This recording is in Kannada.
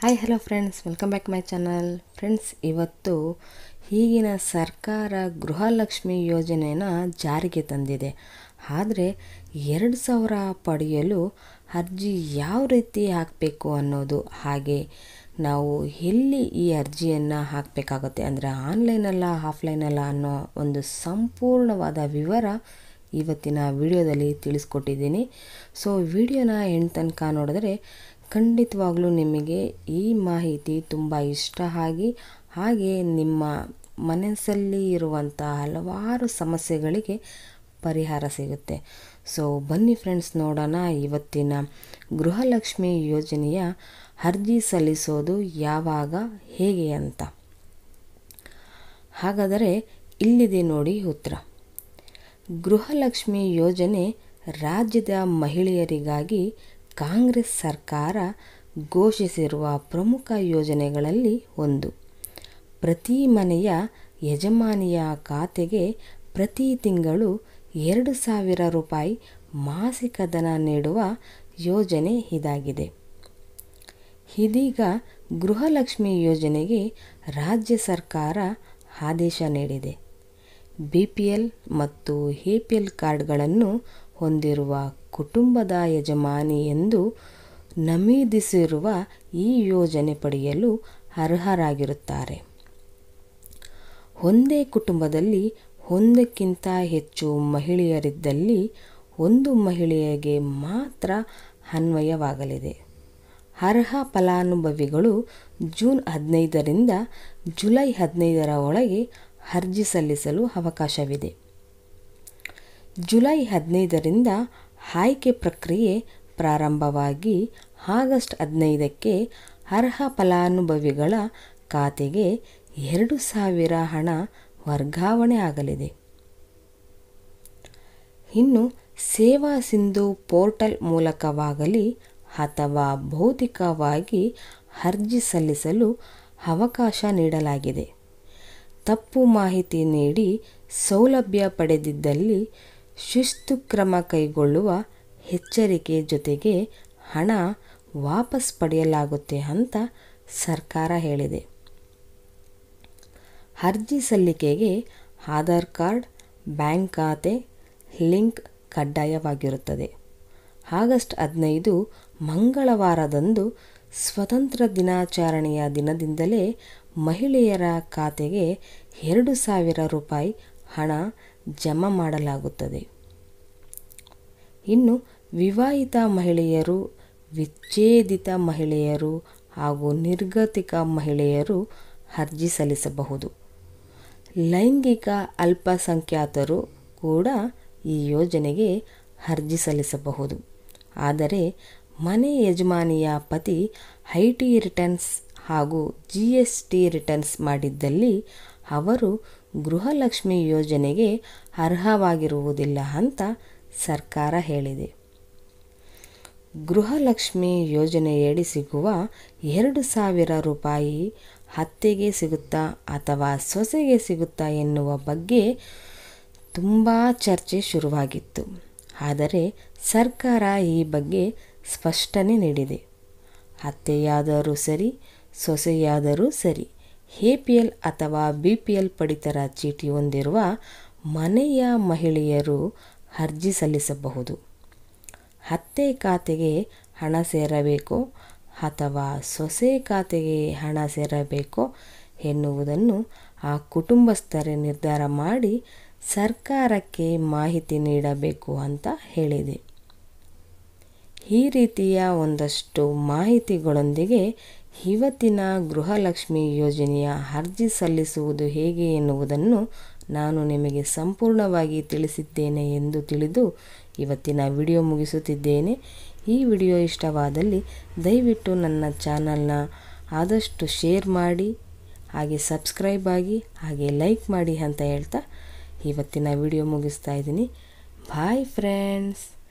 hi hello friends welcome back my channel friends ಇವತ್ತು ಈಗಿನ ಸರ್ಕಾರ ಗೃಹಲಕ್ಷ್ಮಿ ಯೋಜನೆನ ಜಾರಿಗೆ ತಂದಿದೆ ಆದರೆ ಎರಡು ಸಾವಿರ ಪಡೆಯಲು ಅರ್ಜಿ ಯಾವ ರೀತಿ ಹಾಕಬೇಕು ಅನ್ನೋದು ಹಾಗೆ ನಾವು ಎಲ್ಲಿ ಈ ಅರ್ಜಿಯನ್ನು ಹಾಕಬೇಕಾಗುತ್ತೆ ಅಂದರೆ ಆನ್ಲೈನಲ್ಲ ಆಫ್ಲೈನಲ್ಲ ಅನ್ನೋ ಒಂದು ಸಂಪೂರ್ಣವಾದ ವಿವರ ಇವತ್ತಿನ ವಿಡಿಯೋದಲ್ಲಿ ತಿಳಿಸ್ಕೊಟ್ಟಿದ್ದೀನಿ ಸೊ ವಿಡಿಯೋನ ಎಂಡ್ ತನಕ ನೋಡಿದ್ರೆ ಖಂಡಿತವಾಗ್ಲೂ ನಿಮಗೆ ಈ ಮಾಹಿತಿ ತುಂಬ ಇಷ್ಟ ಆಗಿ ಹಾಗೆ ನಿಮ್ಮ ಮನಸ್ಸಲ್ಲಿ ಇರುವಂಥ ಹಲವಾರು ಸಮಸ್ಯೆಗಳಿಗೆ ಪರಿಹಾರ ಸಿಗುತ್ತೆ ಸೊ ಬನ್ನಿ ಫ್ರೆಂಡ್ಸ್ ನೋಡೋಣ ಇವತ್ತಿನ ಗೃಹಲಕ್ಷ್ಮಿ ಯೋಜನೆಯ ಅರ್ಜಿ ಸಲ್ಲಿಸೋದು ಯಾವಾಗ ಹೇಗೆ ಅಂತ ಹಾಗಾದರೆ ಇಲ್ಲಿದೆ ನೋಡಿ ಉತ್ತರ ಗೃಹಲಕ್ಷ್ಮಿ ಯೋಜನೆ ರಾಜ್ಯದ ಮಹಿಳೆಯರಿಗಾಗಿ ಕಾಂಗ್ರೆಸ್ ಸರ್ಕಾರ ಘೋಷಿಸಿರುವ ಪ್ರಮುಖ ಯೋಜನೆಗಳಲ್ಲಿ ಒಂದು ಪ್ರತಿ ಮನೆಯ ಯಜಮಾನಿಯ ಖಾತೆಗೆ ಪ್ರತಿ ತಿಂಗಳು ಎರಡು ಸಾವಿರ ರೂಪಾಯಿ ಮಾಸಿಕ ಧನ ನೀಡುವ ಯೋಜನೆ ಇದಾಗಿದೆ ಇದೀಗ ಗೃಹಲಕ್ಷ್ಮಿ ಯೋಜನೆಗೆ ರಾಜ್ಯ ಸರ್ಕಾರ ಆದೇಶ ನೀಡಿದೆ ಬಿ ಪಿ ಎಲ್ ಮತ್ತು ಎ ಪಿ ಎಲ್ ಕಾರ್ಡ್ಗಳನ್ನು ಹೊಂದಿರುವ ಕುಟುಂಬದ ಯಜಮಾನಿ ಎಂದು ನಮೂದಿಸಿರುವ ಈ ಯೋಜನೆ ಪಡೆಯಲು ಅರ್ಹರಾಗಿರುತ್ತಾರೆ ಒಂದೇ ಕುಟುಂಬದಲ್ಲಿ ಒಂದಕ್ಕಿಂತ ಹೆಚ್ಚು ಮಹಿಳೆಯರಿದ್ದಲ್ಲಿ ಒಂದು ಮಹಿಳೆಯರಿಗೆ ಮಾತ್ರ ಅನ್ವಯವಾಗಲಿದೆ ಅರ್ಹ ಫಲಾನುಭವಿಗಳು ಜೂನ್ ಹದಿನೈದರಿಂದ ಜುಲೈ ಹದಿನೈದರ ಒಳಗೆ ಅರ್ಜಿ ಸಲ್ಲಿಸಲು ಅವಕಾಶವಿದೆ ಜುಲೈ ಹದಿನೈದರಿಂದ ಆಯ್ಕೆ ಪ್ರಕ್ರಿಯೆ ಪ್ರಾರಂಭವಾಗಿ ಆಗಸ್ಟ್ ಹದಿನೈದಕ್ಕೆ ಅರ್ಹ ಫಲಾನುಭವಿಗಳ ಖಾತೆಗೆ ಎರಡು ಸಾವಿರ ಹಣ ವರ್ಗಾವಣೆ ಆಗಲಿದೆ ಇನ್ನು ಸೇವಾ ಸಿಂಧು ಪೋರ್ಟಲ್ ಮೂಲಕವಾಗಲಿ ಅಥವಾ ಭೌತಿಕವಾಗಿ ಅರ್ಜಿ ಸಲ್ಲಿಸಲು ಅವಕಾಶ ನೀಡಲಾಗಿದೆ ತಪ್ಪು ಮಾಹಿತಿ ನೀಡಿ ಸೌಲಭ್ಯ ಪಡೆದಿದ್ದಲ್ಲಿ ಶಿಸ್ತು ಕ್ರಮ ಕೈಗೊಳ್ಳುವ ಎಚ್ಚರಿಕೆ ಜೊತೆಗೆ ಹಣ ವಾಪಸ್ ಪಡೆಯಲಾಗುತ್ತೆ ಅಂತ ಸರ್ಕಾರ ಹೇಳಿದೆ ಅರ್ಜಿ ಸಲ್ಲಿಕೆಗೆ ಆಧಾರ್ ಕಾರ್ಡ್ ಬ್ಯಾಂಕ್ ಖಾತೆ ಲಿಂಕ್ ಕಡ್ಡಾಯವಾಗಿರುತ್ತದೆ ಆಗಸ್ಟ್ ಹದಿನೈದು ಮಂಗಳವಾರದಂದು ಸ್ವತಂತ್ರ ದಿನಾಚರಣೆಯ ದಿನದಿಂದಲೇ ಮಹಿಳೆಯರ ಖಾತೆಗೆ ಎರಡು ಸಾವಿರ ರೂಪಾಯಿ ಹಣ ಜಮಾ ಮಾಡಲಾಗುತ್ತದೆ ಇನ್ನು ವಿವಾಹಿತ ಮಹಿಳೆಯರು ವಿಚ್ಛೇದಿತ ಮಹಿಳೆಯರು ಹಾಗೂ ನಿರ್ಗತಿಕ ಮಹಿಳೆಯರು ಅರ್ಜಿ ಸಲ್ಲಿಸಬಹುದು ಲೈಂಗಿಕ ಅಲ್ಪಸಂಖ್ಯಾತರು ಕೂಡ ಈ ಯೋಜನೆಗೆ ಅರ್ಜಿ ಸಲ್ಲಿಸಬಹುದು ಆದರೆ ಮನೆ ಯಜಮಾನಿಯ ಪತಿ ಐ ಟಿ ರಿಟರ್ನ್ಸ್ ಹಾಗೂ ಜಿ ಎಸ್ ಟಿ ರಿಟರ್ನ್ಸ್ ಮಾಡಿದ್ದಲ್ಲಿ ಅವರು ಗೃಹಲಕ್ಷ್ಮಿ ಯೋಜನೆಗೆ ಅರ್ಹವಾಗಿರುವುದಿಲ್ಲ ಅಂತ ಸರ್ಕಾರ ಹೇಳಿದೆ ಗೃಹಲಕ್ಷ್ಮಿ ಯೋಜನೆಯಡಿ ಸಿಗುವ ಎರಡು ಸಾವಿರ ರೂಪಾಯಿ ಅತ್ತೆಗೆ ಸಿಗುತ್ತಾ ಅಥವಾ ಸೊಸೆಗೆ ಸಿಗುತ್ತಾ ಎನ್ನುವ ಬಗ್ಗೆ ತುಂಬ ಚರ್ಚೆ ಶುರುವಾಗಿತ್ತು ಆದರೆ ಸರ್ಕಾರ ಈ ಬಗ್ಗೆ ಸ್ಪಷ್ಟನೆ ನೀಡಿದೆ ಅತ್ತೆಯಾದರೂ ಸರಿ ಸೊಸೆಯಾದರೂ ಸರಿ ಎ ಪಿ ಎಲ್ ಅಥವಾ ಬಿ ಪಿ ಎಲ್ ಪಡಿತರ ಚೀಟಿ ಹೊಂದಿರುವ ಮನೆಯ ಮಹಿಳೆಯರು ಅರ್ಜಿ ಸಲ್ಲಿಸಬಹುದು ಅತ್ತೆ ಖಾತೆಗೆ ಹಣ ಸೇರಬೇಕೋ ಅಥವಾ ಸೊಸೆ ಖಾತೆಗೆ ಹಣ ಸೇರಬೇಕೋ ಎನ್ನುವುದನ್ನು ಆ ಕುಟುಂಬಸ್ಥರೇ ನಿರ್ಧಾರ ಮಾಡಿ ಸರ್ಕಾರಕ್ಕೆ ಮಾಹಿತಿ ನೀಡಬೇಕು ಅಂತ ಹೇಳಿದೆ ಈ ರೀತಿಯ ಒಂದಷ್ಟು ಮಾಹಿತಿಗಳೊಂದಿಗೆ ಇವತ್ತಿನ ಗೃಹಲಕ್ಷ್ಮಿ ಯೋಜನೆಯ ಅರ್ಜಿ ಸಲ್ಲಿಸುವುದು ಹೇಗೆ ಎನ್ನುವುದನ್ನು ನಾನು ನಿಮಗೆ ಸಂಪೂರ್ಣವಾಗಿ ತಿಳಿಸಿದ್ದೇನೆ ಎಂದು ತಿಳಿದು ಇವತ್ತಿನ ವಿಡಿಯೋ ಮುಗಿಸುತ್ತಿದ್ದೇನೆ ಈ ವಿಡಿಯೋ ಇಷ್ಟವಾದಲ್ಲಿ ದಯವಿಟ್ಟು ನನ್ನ ಚಾನಲ್ನ ಆದಷ್ಟು ಶೇರ್ ಮಾಡಿ ಹಾಗೆ ಸಬ್ಸ್ಕ್ರೈಬ್ ಆಗಿ ಹಾಗೆ ಲೈಕ್ ಮಾಡಿ ಅಂತ ಹೇಳ್ತಾ ಇವತ್ತಿನ ವಿಡಿಯೋ ಮುಗಿಸ್ತಾ ಇದ್ದೀನಿ ಬಾಯ್ ಫ್ರೆಂಡ್ಸ್